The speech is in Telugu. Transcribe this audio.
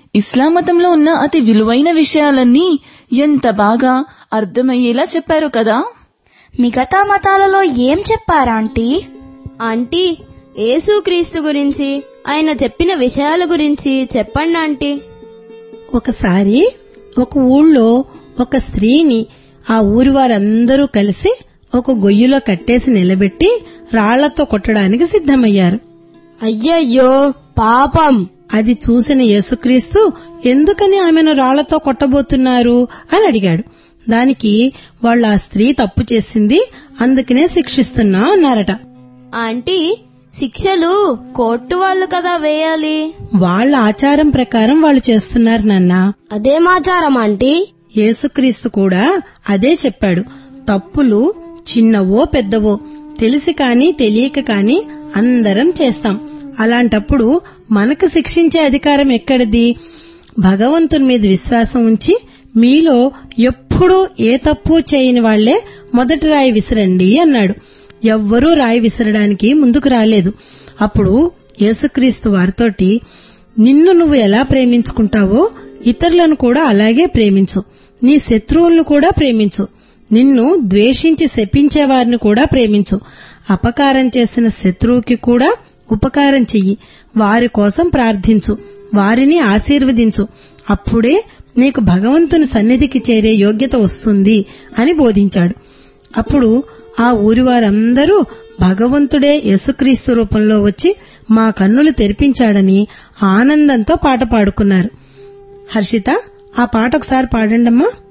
ఇస్లాం మతంలో ఉన్న అతి విలువైన విషయాలన్నీ ఎంత బాగా అర్థమయ్యేలా చెప్పారు కదా మిగతా మతాలలో ఏం చెప్పారా ఆంటీ ఆంటీ యేసుక్రీస్తు గురించి ఆయన చెప్పిన విషయాల గురించి చెప్పండి ఆంటీ ఒకసారి ఒక ఊళ్ళో ఒక స్త్రీని ఆ ఊరి వారందరూ కలిసి ఒక గొయ్యిలో కట్టేసి నిలబెట్టి రాళ్లతో కొట్టడానికి సిద్ధమయ్యారు అయ్యయ్యో పాపం అది చూసిన యేసుక్రీస్తు ఎందుకని ఆమెను రాళ్లతో కొట్టబోతున్నారు అని అడిగాడు దానికి వాళ్ళు ఆ స్త్రీ తప్పు చేసింది అందుకనే శిక్షిస్తున్నా అన్నారట ఆంటీ శిక్షలు కోర్టు వాళ్ళు కదా వేయాలి వాళ్ళ ఆచారం ప్రకారం వాళ్ళు చేస్తున్నారు నాన్నా అదేమాచారం ఆంటీ యేసుక్రీస్తు కూడా అదే చెప్పాడు తప్పులు చిన్నవో పెద్దవో తెలిసి కాని తెలియక కాని అందరం చేస్తాం అలాంటప్పుడు మనకు శిక్షించే అధికారం ఎక్కడిది భగవంతుని మీద విశ్వాసం ఉంచి మీలో ఎప్పుడూ ఏ తప్పు చేయని వాళ్లే మొదటి రాయి విసిరండి అన్నాడు ఎవ్వరూ రాయి విసరడానికి ముందుకు రాలేదు అప్పుడు యేసుక్రీస్తు వారితోటి నిన్ను నువ్వు ఎలా ప్రేమించుకుంటావో ఇతరులను కూడా అలాగే ప్రేమించు నీ శత్రువులను కూడా ప్రేమించు నిన్ను ద్వేషించి శపించే వారిని కూడా ప్రేమించు అపకారం చేసిన శత్రువుకి కూడా ఉపకారం చెయ్యి వారి కోసం ప్రార్థించు వారిని ఆశీర్వదించు అప్పుడే నీకు భగవంతుని సన్నిధికి చేరే యోగ్యత వస్తుంది అని బోధించాడు అప్పుడు ఆ ఊరి వారందరూ భగవంతుడే యేసుక్రీస్తు రూపంలో వచ్చి మా కన్నులు తెరిపించాడని ఆనందంతో పాట పాడుకున్నారు హర్షిత ఆ పాట ఒకసారి పాడండమ్మా